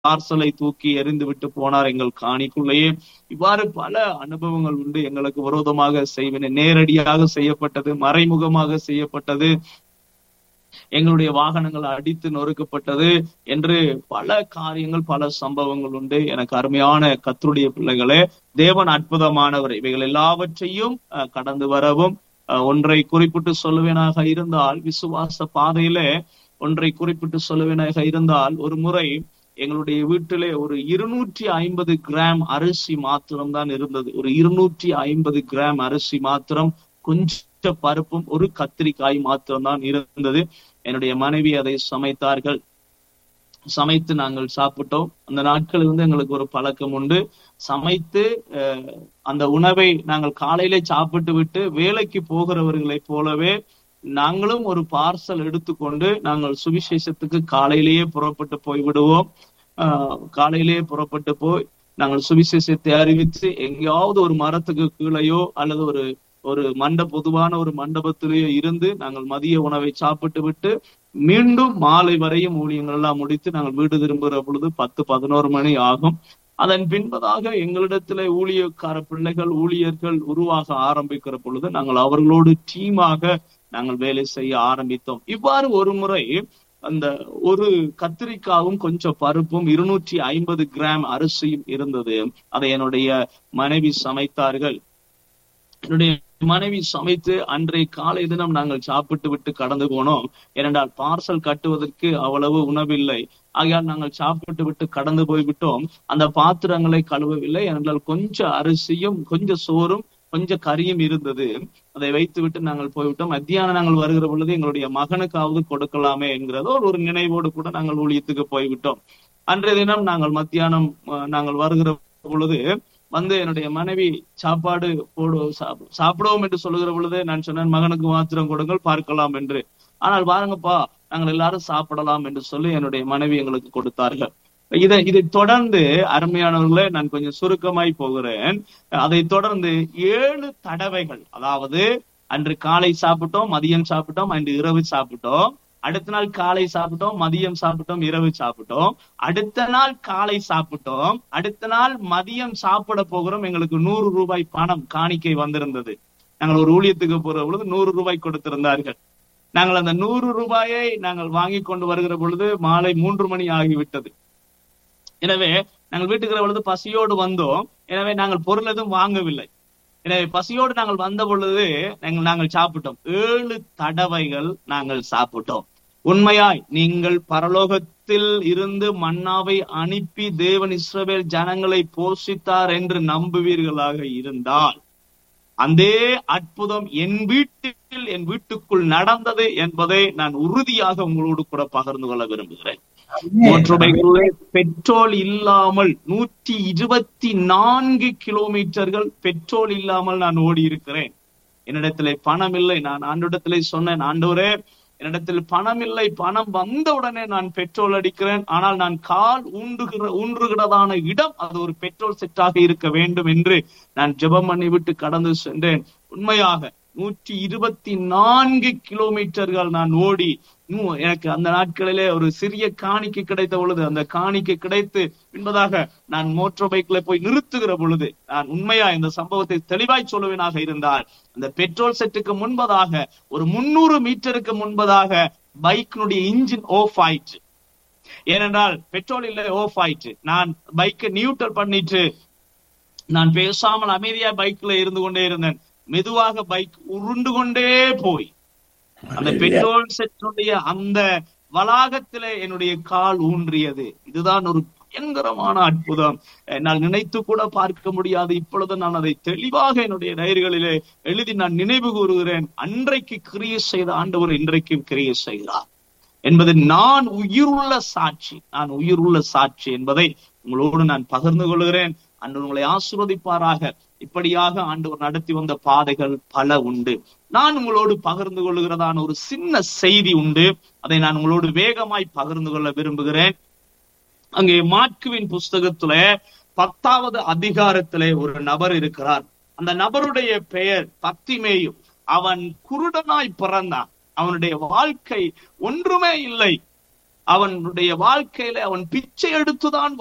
பார்சலை தூக்கி எறிந்து விட்டு போனார் எங்கள் காணிக்குள்ளேயே இவ்வாறு பல அனுபவங்கள் உண்டு எங்களுக்கு விரோதமாக செய்வினை நேரடியாக செய்யப்பட்டது மறைமுகமாக செய்யப்பட்டது எங்களுடைய வாகனங்கள் அடித்து நொறுக்கப்பட்டது என்று பல காரியங்கள் பல சம்பவங்கள் உண்டு எனக்கு அருமையான கத்தருடைய பிள்ளைகளே தேவன் அற்புதமானவர் இவைகள் எல்லாவற்றையும் அஹ், கடந்து வரவும் அஹ், ஒன்றை குறிப்பிட்டு சொல்லுவேனாக இருந்தால் விசுவாச பாதையிலே ஒன்றை குறிப்பிட்டு சொல்லுவேனாக இருந்தால் ஒரு முறை எங்களுடைய வீட்டிலே ஒரு இருநூற்றி ஐம்பது கிராம் அரிசி மாத்திரம் தான் இருந்தது ஒரு இருநூற்றி ஐம்பது கிராம் அரிசி மாத்திரம் கொஞ்சம் பருப்பும் ஒரு கத்திரிக்காய் மாத்திரம் தான் இருந்தது என்னுடைய மனைவி அதை சமைத்தார்கள் சமைத்து நாங்கள் சாப்பிட்டோம் அந்த நாட்களில் இருந்து எங்களுக்கு ஒரு பழக்கம் உண்டு சமைத்து அஹ், அந்த உணவை நாங்கள் காலையிலே சாப்பிட்டு விட்டு வேலைக்கு போகிறவர்களைப் போலவே நாங்களும் ஒரு பார்சல் எடுத்துக்கொண்டு நாங்கள் சுவிசேஷத்துக்கு காலையிலேயே புறப்பட்டு போய் விடுவோம் ஆஹ் காலையிலேயே புறப்பட்டு போய் நாங்கள் சுவிசேஷத்தை அறிவித்து எங்கேயாவது ஒரு மரத்துக்கு கீழேயோ அல்லது ஒரு ஒரு மண்ட பொதுவான ஒரு மண்டபத்திலேயோ இருந்து நாங்கள் மதிய உணவை சாப்பிட்டு விட்டு மீண்டும் மாலை வரையும் ஊழியங்கள் எல்லாம் முடித்து நாங்கள் வீடு திரும்புகிற பொழுது பத்து பதினோரு மணி ஆகும் அதன் பின்பதாக எங்களிடத்திலே ஊழியக்கார பிள்ளைகள் ஊழியர்கள் உருவாக ஆரம்பிக்கிற பொழுது நாங்கள் அவர்களோடு டீமாக நாங்கள் வேலை செய்ய ஆரம்பித்தோம் இவ்வாறு ஒரு முறை அந்த ஒரு கத்திரிக்காவும் கொஞ்சம் பருப்பும் இருநூற்றி ஐம்பது கிராம் அரிசியும் இருந்தது அதை என்னுடைய மனைவி சமைத்தார்கள் என்னுடைய மனைவி சமைத்து அன்றைய காலை தினம் நாங்கள் சாப்பிட்டு விட்டு கடந்து போனோம் ஏனென்றால் பார்சல் கட்டுவதற்கு அவ்வளவு உணவில்லை ஆகையால் நாங்கள் சாப்பிட்டு விட்டு கடந்து போய்விட்டோம் அந்த பாத்திரங்களை கழுவவில்லை ஏனென்றால் கொஞ்சம் அரிசியும் கொஞ்சம் சோறும் கொஞ்சம் கறியும் இருந்தது அதை வைத்து விட்டு நாங்கள் போய்விட்டோம் மத்தியானம் நாங்கள் வருகிற பொழுது எங்களுடைய மகனுக்காவது கொடுக்கலாமே என்கிறதோ ஒரு நினைவோடு கூட நாங்கள் ஊழியத்துக்கு போய்விட்டோம் அன்றைய தினம் நாங்கள் மத்தியானம் அஹ், நாங்கள் வருகிற பொழுது வந்து என்னுடைய மனைவி சாப்பாடு போடு சாப்- சாப்பிடுவோம் என்று சொல்லுகிற பொழுது நான் சொன்னேன் மகனுக்கு மாத்திரம் கொடுங்கள் பார்க்கலாம் என்று ஆனால் பாருங்கப்பா நாங்கள் எல்லாரும் சாப்பிடலாம் என்று சொல்லி என்னுடைய மனைவி எங்களுக்கு கொடுத்தார்கள் இதை இதை தொடர்ந்து அருமையானவர்களே நான் கொஞ்சம் சுருக்கமாய் போகிறேன் அதை தொடர்ந்து ஏழு தடவைகள் அதாவது அன்று காலை சாப்பிட்டோம் மதியம் சாப்பிட்டோம் அன்று இரவு சாப்பிட்டோம் அடுத்த நாள் காலை சாப்பிட்டோம் மதியம் சாப்பிட்டோம் இரவு சாப்பிட்டோம் அடுத்த நாள் காலை சாப்பிட்டோம் அடுத்த நாள் மதியம் சாப்பிட போகிறோம் எங்களுக்கு நூறு ரூபாய் பணம் காணிக்கை வந்திருந்தது நாங்கள் ஒரு ஊழியத்துக்கு போற பொழுது நூறு ரூபாய் கொடுத்திருந்தார்கள் நாங்கள் அந்த நூறு ரூபாயை நாங்கள் வாங்கி கொண்டு வருகிற பொழுது மாலை மூன்று மணி ஆகிவிட்டது எனவே நாங்கள் வீட்டுக்கு வர பொழுது பசியோடு வந்தோம் எனவே நாங்கள் பொருள் எதுவும் வாங்கவில்லை எனவே பசியோடு நாங்கள் வந்த பொழுது நாங்கள் நாங்கள் சாப்பிட்டோம் ஏழு தடவைகள் நாங்கள் சாப்பிட்டோம் உண்மையாய் நீங்கள் பரலோகத்தில் இருந்து மன்னாவை அனுப்பி தேவன் இஸ்ரவேல் ஜனங்களை போஷித்தார் என்று நம்புவீர்களாக இருந்தால் அந்த அற்புதம் என் வீட்டில் என் வீட்டுக்குள் நடந்தது என்பதை நான் உறுதியாக உங்களோடு கூட பகிர்ந்து கொள்ள விரும்புகிறேன் மோட்டர்பைக்குள்ளே பெட்ரோல் இல்லாமல் நூற்றி இருபத்தி நான்கு கிலோமீட்டர்கள் பெட்ரோல் இல்லாமல் நான் ஓடி இருக்கிறேன் என்னிடத்திலே பணம் இல்லை நான் ஆண்டோடத்திலே சொன்னேன் ஆண்டவரே என்னிடத்தில் பணம் இல்லை பணம் வந்த உடனே நான் பெட்ரோல் அடிக்கிறேன் ஆனால் நான் கால் ஊன்றுகிற ஊன்றுகிறதான இடம் அது ஒரு பெட்ரோல் செட்டாக இருக்க வேண்டும் என்று நான் ஜெபம் பண்ணி விட்டு கடந்து சென்றேன் உண்மையாக நூற்றி இருபத்தி நான்கு கிலோமீட்டர்கள் நான் ஓடி இன்னும் எனக்கு அந்த நாட்களிலே ஒரு சிறிய காணிக்கை கிடைத்த பொழுது அந்த காணிக்கை கிடைத்து பின்பதாக நான் மோட்டார் பைக்ல போய் நிறுத்துகிற பொழுது நான் உண்மையா இந்த சம்பவத்தை தெளிவாய் சொல்லுவேனாக இருந்தால் அந்த பெட்ரோல் செட்டுக்கு முன்பதாக ஒரு முன்னூறு மீட்டருக்கு முன்பதாக பைக்கினுடைய இன்ஜின் ஆஃப் ஆயிற்று ஏனென்றால் பெட்ரோல் இல்லை ஆஃப் ஆயிற்று நான் பைக்கை நியூட்ரல் பண்ணிட்டு நான் பேசாமல் அமைதியா பைக்ல இருந்து கொண்டே இருந்தேன் மெதுவாக பைக் உருண்டு கொண்டே போய் அந்த பெட்ரோல் செட்டுடைய அந்த வளாகத்திலே என்னுடைய கால் ஊன்றியது இதுதான் ஒரு பயங்கரமான அற்புதம் என்னால் நினைத்து கூட பார்க்க முடியாது இப்பொழுது நான் அதை தெளிவாக என்னுடைய டைரிகளிலே எழுதி நான் நினைவு கூறுகிறேன் அன்றைக்கு கிரிய செய்த ஆண்டவர் இன்றைக்கும் கிரிய செய்கிறார் என்பது நான் உயிருள்ள சாட்சி நான் உயிருள்ள சாட்சி என்பதை உங்களோடு நான் பகிர்ந்து கொள்கிறேன் அன்று உங்களை ஆசிர்வதிப்பாராக இப்படியாக ஆண்டவர் நடத்தி வந்த பாதைகள் பல உண்டு நான் உங்களோடு பகிர்ந்து கொள்கிறதான ஒரு சின்ன செய்தி உண்டு அதை நான் உங்களோடு வேகமாய் பகிர்ந்து கொள்ள விரும்புகிறேன் அங்கே மாட்குவின் புஸ்தகத்துல பத்தாவது அதிகாரத்திலே ஒரு நபர் இருக்கிறார் அந்த நபருடைய பெயர் பத்திமேயும் அவன் குருடனாய் பிறந்தான் அவனுடைய வாழ்க்கை ஒன்றுமே இல்லை அவனுடைய வாழ்க்கையில அவன் பிச்சை எடுத்துதான்